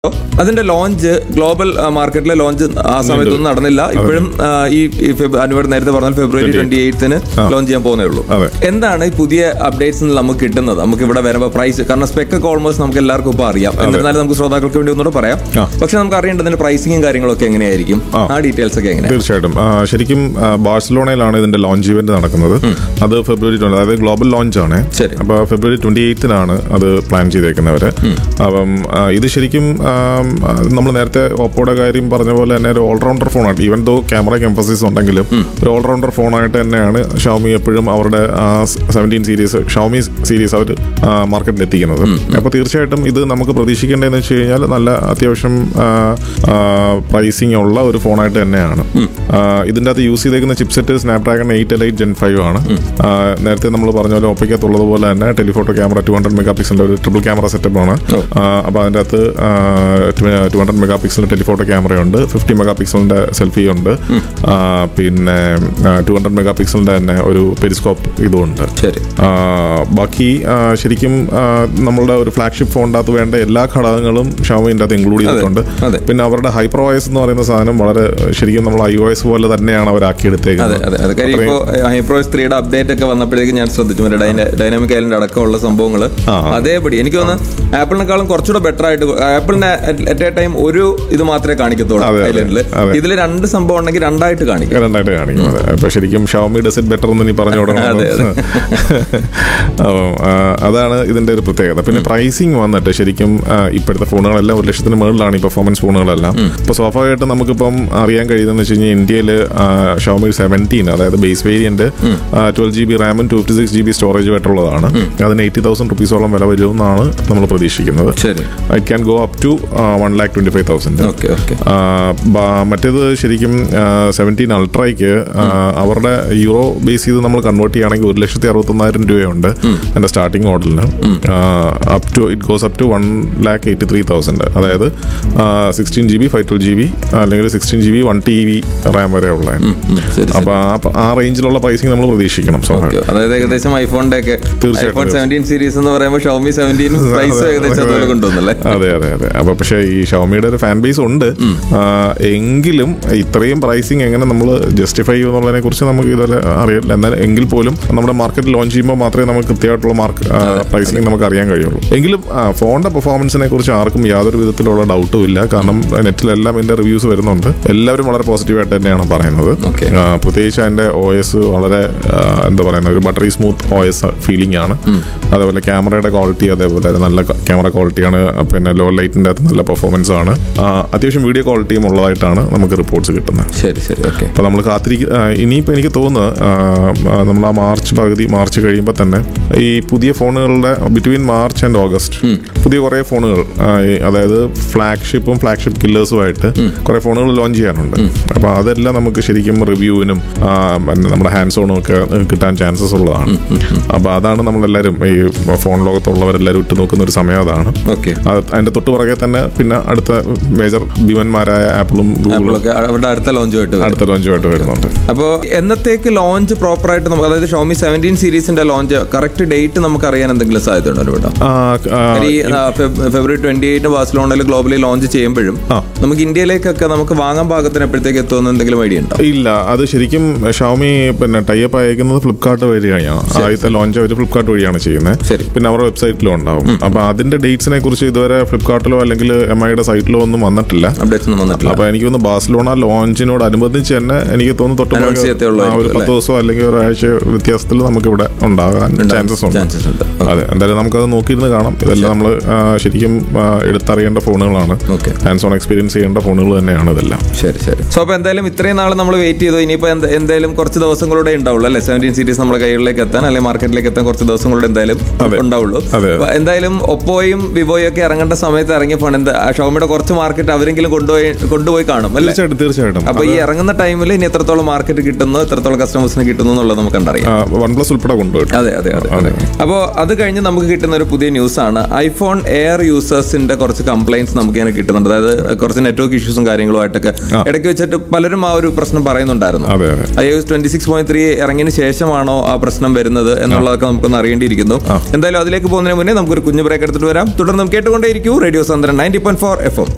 അതിന്റെ launch global മാർക്കറ്റിലെ launch ആ സമയത്തൊന്നും നടന്നില്ല ഇപ്പോഴും ആ, ഈ ഈ ഫെബ്- അനുവർ നേരത്തെ പറഞ്ഞാൽ ഫെബ്രുവരി ട്വന്റി എയ്ത്തിന് ലോഞ്ച് ചെയ്യാൻ പോകുന്നേ ഉള്ളൂ അതെ. എന്താണ് ഈ പുതിയ അപ്ഡേറ്റ്സ് നമുക്ക് കിട്ടുന്നത് നമുക്ക് ഇവിടെ വരുമ്പോൾ പ്രൈസ് കാരണം സ്പെക്ക് ഒക്കെ ഓൾമോസ്റ്റ് നമുക്ക് എല്ലാവർക്കും ഇപ്പോൾ അറിയാം എന്നിരുന്നാലും നമുക്ക് ശ്രോതാക്കൾക്ക് വേണ്ടി ഒന്നുകൂടെ പറയാം ആ. പക്ഷെ നമുക്ക് അറിയേണ്ടതിന്റെ പ്രൈസിങ്ങും കാര്യങ്ങളൊക്കെ എങ്ങനെയായിരിക്കും ആ. ആ ഡീറ്റെയിൽസ് ഒക്കെ എങ്ങനെയാണ് തീർച്ചയായിട്ടും ആ, ശരിക്കും ആ, ബാഴ്സലോണയിലാണ് ഇതിന്റെ ലോഞ്ച് ഇവന്റ് നടക്കുന്നത് അത് ഫെബ്രുവരി ട്വന്റി അതായത് ഗ്ലോബൽ ലോഞ്ച് ആണ് ശരി. അപ്പൊ ഫെബ്രുവരി ട്വന്റി എയ്ത്തിനാണ് അത് പ്ലാൻ ചെയ്തേക്കുന്നവര് അപ്പം ആ, ഇത് ശരിക്കും നമ്മൾ നേരത്തെ ഓപ്പോയുടെ കാര്യം പറഞ്ഞ പോലെ തന്നെ ഒരു ഓൾറൗണ്ടർ ഫോണാണ് ഈവൻ ദോ ക്യാമറയ്ക്ക് എംഫസിസ് ഉണ്ടെങ്കിലും ഒരു ഓൾറൗണ്ടർ ഫോണായിട്ട് തന്നെയാണ് ഷവമി എപ്പോഴും അവരുടെ സെവൻറ്റീൻ സീരീസ് ഷവമി സീരീസ് അവർ മാർക്കറ്റിൽ എത്തിക്കുന്നത് അപ്പോൾ തീർച്ചയായിട്ടും ഇത് നമുക്ക് പ്രതീക്ഷിക്കേണ്ടതെന്ന് വെച്ച് കഴിഞ്ഞാൽ നല്ല അത്യാവശ്യം പ്രൈസിങ് ഉള്ള ഒരു ഫോണായിട്ട് തന്നെയാണ് ആ, ഇതിന്റെ അകത്ത് യൂസ് ചെയ്തേക്കുന്ന chipset Snapdragon eight L eight gen five ആണ് ആ, നേരത്തെ നമ്മൾ പറഞ്ഞ പോലെ ഒപ്പയ്ക്കകത്തുള്ളത് പോലെ തന്നെ telephoto camera two hundred mega പിക്സലിന്റെ ഒരു ട്രിപ്പിൾ ക്യാമറ സെറ്റപ്പ് ആണ് അപ്പോൾ അതിന്റെ അകത്ത് ടു ഹൺഡ്രഡ് മെഗാ പിക്സലിന്റെ ടെലിഫോട്ടോ ക്യാമറയുണ്ട് ഫിഫ്റ്റി മെഗാ പിക്സലിന്റെ സെൽഫി ഉണ്ട് ആ, പിന്നെ ടു ഹൺഡ്രഡ് മെഗാ പിക്സലിന്റെ തന്നെ ഒരു പെരിസ്കോപ്പ് ഇതുമുണ്ട് ശരി ആ, ബാക്കി ആ, ശരിക്കും ആ, നമ്മളുടെ ഒരു ഫ്ലാഗ്ഷിപ്പ് ഫോണിൻ്റെ അകത്ത് വേണ്ട എല്ലാ ഘടകങ്ങളും ഷവമിൻ്റെ അകത്ത് ഇൻക്ലൂഡ് ചെയ്തിട്ടുണ്ട് അതെ. പിന്നെ അവരുടെ ഹൈപ്രോ OS എന്ന് പറയുന്ന സാധനം വളരെ ശരിക്കും നമ്മൾ ഐ ഒ എസ് പോലെ തന്നെയാണ് അവർ അതെ ആക്കിയെടുത്തേക്കുന്നത് അതെ അതെ കാര്യം ഇപ്പോൾ ഹൈപ്രോസ് ത്രീയുടെ അപ്ഡേറ്റ് ഒക്കെ വന്നപ്പോഴേക്കും ഞാൻ ശ്രദ്ധിച്ചു മറ്റേ ഡൈനാമിക് ഐലൻഡ് അടക്കമുള്ള സംഭവങ്ങൾ ആ. അതേപടി എനിക്ക് തോന്നുന്നു ആപ്പിളിനെക്കാളും കുറച്ചുകൂടെ ബെറ്റർ ആയിട്ട് ആപ്പിളിന് അറ്റ് എ ടൈം ഒരു ഇത് മാത്രമേ കാണിക്കത്തുള്ളൂ അതെ, അതെ. ഐലൻഡിൽ അതെ. ഇതിൽ രണ്ട് സംഭവം ഉണ്ടെങ്കിൽ രണ്ടായിട്ട് കാണിക്കും രണ്ടായിട്ട് കാണിക്കുന്നത് അപ്പൊ ശരിക്കും ഷവമി ഡസ് ഇറ്റ് ബെറ്റർ എന്ന് നീ പറഞ്ഞു അതെ, അതെ. അപ്പം, ആ, അതാണ് ഇതിന്റെ ഒരു പ്രത്യേകത പിന്നെ പ്രൈസിങ് വന്നിട്ട് ശരിക്കും ആ, ഇപ്പോഴത്തെ ഫോണുകളെല്ലാം ഒരു ലക്ഷത്തിന് മുകളിലാണ് ഈ പെർഫോമൻസ് ഫോണുകളെല്ലാം ഇപ്പൊ സ്വാഭാവികമായിട്ടും നമുക്കിപ്പം അറിയാൻ കഴിയുന്നതെന്ന് വെച്ച് കഴിഞ്ഞാൽ ഇന്ത്യയിൽ ഷവമി സെവൻറ്റീൻ അതായത് base variant twelve G B റാമും two fifty six G B സ്റ്റോറേജും ആയിട്ടുള്ളതാണ് അതിന് എയ്റ്റി തൗസൻഡ് റുപ്പീസോളം വില വരുമെന്നാണ് നമ്മൾ പ്രതീക്ഷിക്കുന്നത് ശരി I can go up to one lakh twenty five thousand okay okay ആ, ബ- മറ്റേത് ശരിക്കും സെവൻറ്റീൻ അൾട്രയ്ക്ക് അവരുടെ യൂറോ ബേസ് ചെയ്ത് നമ്മൾ കൺവേർട്ട് ചെയ്യുകയാണെങ്കിൽ ഒരു ലക്ഷത്തി അറുപത്തൊന്നായിരം രൂപയുണ്ട് എൻ്റെ സ്റ്റാർട്ടിംഗ് മോഡലിന് up to it goes up to one lakh eighty three thousand അതായത് sixteen G B five twelve G B അല്ലെങ്കിൽ sixteen G B one T B RAM വരെ ഉള്ളത് ശരി അപ്പൊ ആ- ആ റേഞ്ചിലുള്ള പ്രൈസിങ് നമ്മൾ പ്രതീക്ഷിക്കണം സ്വാഭാവികം ഓക്കെ. അതായത് ഏകദേശം ഐഫോണിന്റെ ഒക്കെ തീർച്ചയായിട്ടും. ഐഫോൺ സെവൻറ്റീൻ സീരീസ് എന്ന് പറയുമ്പോൾ ഷോമി സെവൻറ്റീൻ പ്രൈസ് ഏകദേശം അതുപോലെ കൊണ്ടുവന്നല്ലേ അതെ അതെ അതെ അപ്പൊ പക്ഷേ ഈ ഷവമിയുടെ ഒരു ഫാൻ ബേസ് ഉണ്ട് ആ, എങ്കിലും ഇത്രയും പ്രൈസിങ് എങ്ങനെ നമ്മൾ ജസ്റ്റിഫൈ ചെയ്യും എന്നുള്ളതിനെ കുറിച്ച് നമുക്ക് ഇതുവരെ അറിയില്ല എന്നാൽ എങ്കിൽ പോലും നമ്മുടെ മാർക്കറ്റ് ലോഞ്ച് ചെയ്യുമ്പോൾ മാത്രമേ നമുക്ക് കൃത്യമായിട്ടുള്ള മാർക്ക് പ്രൈസിങ് നമുക്ക് അറിയാൻ കഴിയുള്ളൂ എങ്കിലും ആ, ഫോണിന്റെ പെർഫോമൻസിനെ കുറിച്ച് ആർക്കും യാതൊരു വിധത്തിലുള്ള ഡൗട്ടും ഇല്ല കാരണം നെറ്റിലെല്ലാം ഇതിന്റെ റിവ്യൂസ് വരുന്നുണ്ട് എല്ലാവരും വളരെ പോസിറ്റീവായിട്ട് തന്നെയാണ് പറയുന്നത് Okay. ആ, പ്രത്യേകിച്ച് അതിന്റെ ഒ എസ് വളരെ ആ, എന്താ പറയുന്ന ഒരു buttery smooth O S feeling ആണ് അതേപോലെ ക്യാമറയുടെ ക്വാളിറ്റി അതേപോലെ നല്ല ക്യാമറ ക്വാളിറ്റിയാണ് പിന്നെ ലോ ലൈറ്റിന്റെ അകത്ത് നല്ല പെർഫോമൻസ് ആണ് ആ, അത്യാവശ്യം വീഡിയോ ക്വാളിറ്റിയും ഉള്ളതായിട്ടാണ് നമുക്ക് റിപ്പോർട്ട്സ് കിട്ടുന്നത് ശരി ശരി ഓക്കെ അപ്പോൾ നമ്മൾ കാത്തിരിക്ക ഇനിയിപ്പോൾ എനിക്ക് തോന്നുന്നു നമ്മൾ ആ മാർച്ച് പകുതി മാർച്ച് കഴിയുമ്പോൾ തന്നെ ഈ പുതിയ ഫോണുകളുടെ ബിറ്റ്വീൻ മാർച്ച് ആൻഡ് ഓഗസ്റ്റ് പുതിയ കുറേ ഫോണുകൾ ആ, ഈ അതായത് ഫ്ലാഗ്ഷിപ്പും ഫ്ലാഗ്ഷിപ്പ് കില്ലേഴ്സുമായിട്ട് കുറേ ഫോണുകൾ ലോഞ്ച് ചെയ്യാനുണ്ട് അപ്പോൾ അതെല്ലാം നമുക്ക് ശരിക്കും റിവ്യൂവിനും നമ്മുടെ ഹാൻഡ്സ് ഓണും ഒക്കെ കിട്ടാൻ ചാൻസസ് ഉള്ളതാണ് അപ്പോൾ അതാണ് നമ്മളെല്ലാവരും ഈ ഫോൺ ലോകത്തുള്ളവരെല്ലാവരും ഇട്ട് നോക്കുന്ന ഒരു സമയം അതാണ് ഓക്കെ അത് അതിന്റെ തൊട്ട് പുറകെ തന്നെ പിന്നെ അടുത്ത മേജർ ഭീമന്മാരായ ആപ്പിളും ഗൂഗിളും ആപ്പിളൊക്കെ അവരുടെ അടുത്ത ലോഞ്ചുമായിട്ട് വരും അടുത്ത ലോഞ്ചുമായിട്ട് വരുന്നുണ്ട് അപ്പോൾ എന്നത്തേക്ക് ലോഞ്ച് പ്രോപ്പർ ആയിട്ട് നമുക്ക് അതായത് ഷോമി സെവൻറ്റീൻ സീരീസിന്റെ ലോഞ്ച് കറക്റ്റ് ഡേറ്റ് നമുക്ക് അറിയാൻ എന്തെങ്കിലും സാധ്യതയുണ്ടോ ഇവിടെ ആ, ആ, ഈ ആ, ഫെബ്- ഫെബ്രുവരി ട്വന്റി എയ്റ്റ് ബാഴ്സലോണയിൽ ഗ്ലോബലി ലോഞ്ച് ചെയ്യുമ്പോഴും ആ. നമുക്ക് ഇന്ത്യയിലേക്കൊക്കെ നമുക്ക് വാങ്ങാൻ പാകത്തിന് എപ്പോഴത്തേക്ക് എത്തുമെന്ന് എന്തെങ്കിലും ഐഡിയ ഉണ്ടോ ഇല്ല അത് ശരിക്കും ഷവമി പിന്നെ ടൈപ്പ് അയക്കുന്നത് ഫ്ലിപ്കാർട്ട് വഴിയാണ് ആദ്യത്തെ ലോഞ്ച് അവർ ഫ്ലിപ്കാർട്ട് വഴിയാണ് ചെയ്യുന്നത് ശരി. പിന്നെ അവരുടെ വെബ്സൈറ്റിലും ഉണ്ടാവും അപ്പൊ അതിന്റെ ഡേറ്റ്സിനെ കുറിച്ച് ഇതുവരെ ഫ്ലിപ്കാർട്ടിലോ അല്ലെങ്കിൽ എം ഐയുടെ സൈറ്റിലോ ഒന്നും വന്നിട്ടില്ല അപ്ഡേറ്റ്സ് ഒന്നും വന്നിട്ടില്ല അപ്പൊ എനിക്ക് തോന്നുന്നു ബാഴ്സലോണ ലോഞ്ചിനോട് അനുബന്ധിച്ച് തന്നെ എനിക്ക് തോന്നുന്നു തൊട്ട് Announce പുറകെ ചെയ്യത്തേ ഉള്ളൂ ആ, ഒരു ആയിരിക്കും, പത്ത് ദിവസമോ അല്ലെങ്കിൽ ഒരാഴ്ച വ്യത്യാസത്തിൽ നമുക്ക് ഇവിടെ ഉണ്ടാകാൻ ചാൻസസ് ഉണ്ട് ചാൻസസ് ഉണ്ട് അതെ എന്തായാലും നമുക്കത് നോക്കിയിരുന്ന് കാണാം ഇതെല്ലാം നമ്മൾ ശരിക്കും ആ, എടുത്തറിയേണ്ട ഫോണുകളാണ് ഓക്കെ ഹാൻഡ്സ് ഓൺ എക്സ്പീരിയൻസ് ചെയ്യേണ്ട ഫോണുകൾ തന്നെയാണ് ഇതെല്ലാം ശരി ശരി സോ അപ്പൊ എന്തായാലും ഇത്രയും നാൾ നമ്മൾ വെയിറ്റ് ചെയ്തു ഇനിയിപ്പോ എന്ത- എന്തായാലും കുറച്ച് ദിവസങ്ങളുടെ ഉണ്ടാവുള്ളൂ അല്ലെ സെവൻറ്റീൻ സീരീസ് നമ്മുടെ കൈകളിലേക്ക് എത്താൻ അല്ലെങ്കിൽ മാർക്കറ്റിലേക്ക് എത്താൻ കുറച്ച് ദിവസങ്ങളുടെ എന്തായാലും അതെ. ഉണ്ടാവുള്ളൂ അതെ. അപ്പൊ എന്തായാലും ഒപ്പോയും വിവോയും ഒക്കെ ഇറങ്ങേണ്ട സമയത്ത് ഇറങ്ങിയ ഫോൺ എന്താ ഷോമിയുടെ കുറച്ച് മാർക്കറ്റ് അവരെങ്കിലും കൊണ്ടുപോയി കൊണ്ടുപോയി കാണും അല്ലെ തീർച്ചയായിട്ടും തീർച്ചയായിട്ടും അപ്പൊ ഈ ഇറങ്ങുന്ന ടൈമിൽ ഇനി എത്രത്തോളം മാർക്കറ്റ് കിട്ടുന്നു എത്രത്തോളം കസ്റ്റമേഴ്സിന് കിട്ടുന്നു എന്നുള്ളത് നമുക്ക് കണ്ടറിയാം വൺ പ്ലസ് ഉൾപ്പെടെ കൊണ്ടുപോയിട്ടു അതെ അതെ അതെ അതെ അപ്പോൾ അത് കഴിഞ്ഞ് നമുക്ക് കിട്ടുന്ന ഒരു പുതിയ ന്യൂസ് ആണ് ഐഫോൺ എയർ യൂസേഴ്സിന്റെ കുറച്ച് കംപ്ലൈന്റ്സ് നമുക്ക് ഇങ്ങനെ കിട്ടുന്നുണ്ട് അതായത് കുറച്ച് നെറ്റ്വർക്ക് ഇഷ്യൂസും കാര്യങ്ങളുമായിട്ടൊക്കെ ഇടയ്ക്ക് വെച്ചിട്ട് പലരും ആ ഒരു പ്രശ്നം പറയുന്നുണ്ടായിരുന്നു അതെ അതെ I S twenty six point three ഇറങ്ങിയതിന് ശേഷമാണോ ആ പ്രശ്നം വരുന്നത് എന്നുള്ളതൊക്കെ നമുക്കൊന്ന് അറിയേണ്ടിയിരിക്കുന്നു എന്തായാലും അതിലേക്ക് പോകുന്നതിന് മുന്നേ നമുക്കൊരു കുഞ്ഞു ബ്രേക്ക് എടുത്തിട്ട് വരാം തുടർന്ന് കേട്ടുകൊണ്ടേയിരിക്കൂ റേഡിയോ സന്ദ്രൻ ninety point four F M